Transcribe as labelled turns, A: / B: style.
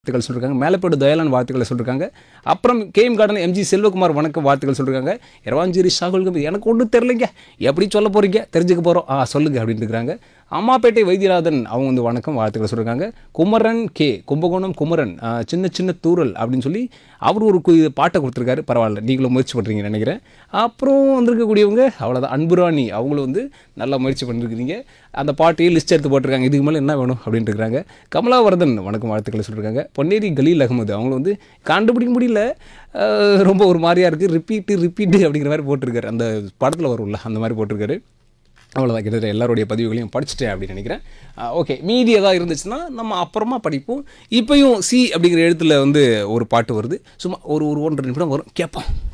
A: வாழ்த்துக்கள் சொல்லியிருக்காங்க மேலப்பேடு தயாளன் வாழ்த்துக்களை சொல்லியிருக்காங்க அப்புறம் கேஎம் கார்டன் எம்ஜி செல்வகுமார் வணக்கம் வாழ்த்துக்கள் சொல்லியிருக்காங்க இரவாஞ்சேரி ஷாகுல் கம்பி எனக்கு ஒன்றும் தெரிலைங்க எப்படி சொல்ல போகிறீங்க தெரிஞ்சுக்க போகிறோம் ஆ சொல்லுங்க அப்படின்னு இருக்கிறாங்க அம்மாப்பேட்டை வைத்தியநாதன் அவங்க வந்து வணக்கம் வாழ்த்துக்களை சொல்லியிருக்காங்க குமரன் கே கும்பகோணம் குமரன் ஆ, சின்ன சின்ன தூரல் அப்படின்னு சொல்லி அவர் ஒரு கு- பாட்டை கொடுத்துருக்காரு பரவாயில்ல நீங்களும் முயற்சி பண்ணுறீங்கன்னு நினைக்கிறேன் அப்புறம் வந்திருக்கக்கூடியவங்க அவ்வளோதான் அன்புராணி அவங்களும் வந்து நல்லா முயற்சி பண்ணிருக்கிறீங்க அந்த பாட்டையே லிஸ்ட் எடுத்து போட்டிருக்காங்க இதுக்கு மேலே என்ன வேணும் அப்படின்ட்டு இருக்காங்க கமலாவர்தன் வணக்கம் வாழ்த்துக்களை சொல்லியிருக்காங்க பொன்னேரி கலீல் அகமது அவங்களும் வந்து கண்டுபிடிக்க முடியல அஹ், ரொம்ப ஒரு மாதிரியா இருக்குது ரிப்பீட்டு ரிப்பீட்டு அப்படிங்கிற மாதிரி போட்டிருக்காரு அந்த படத்தில் வரும்ல அந்த மாதிரி போட்டிருக்காரு அவ்வளோதான் கிட்டத்தட்ட எல்லாருடைய பதிவுகளையும் படிச்சுட்டேன் அப்படின்னு நினைக்கிறேன் ஓகே மீதி ஏதாவது இருந்துச்சுன்னா நம்ம அப்புறமா படிப்போம் இப்பயும் சி அப்படிங்கிற எழுத்துல வந்து ஒரு பாட்டு வருது சும்மா ஒரு ஒரு ஒன்றரை நிமிடம் வரும் கேட்போம்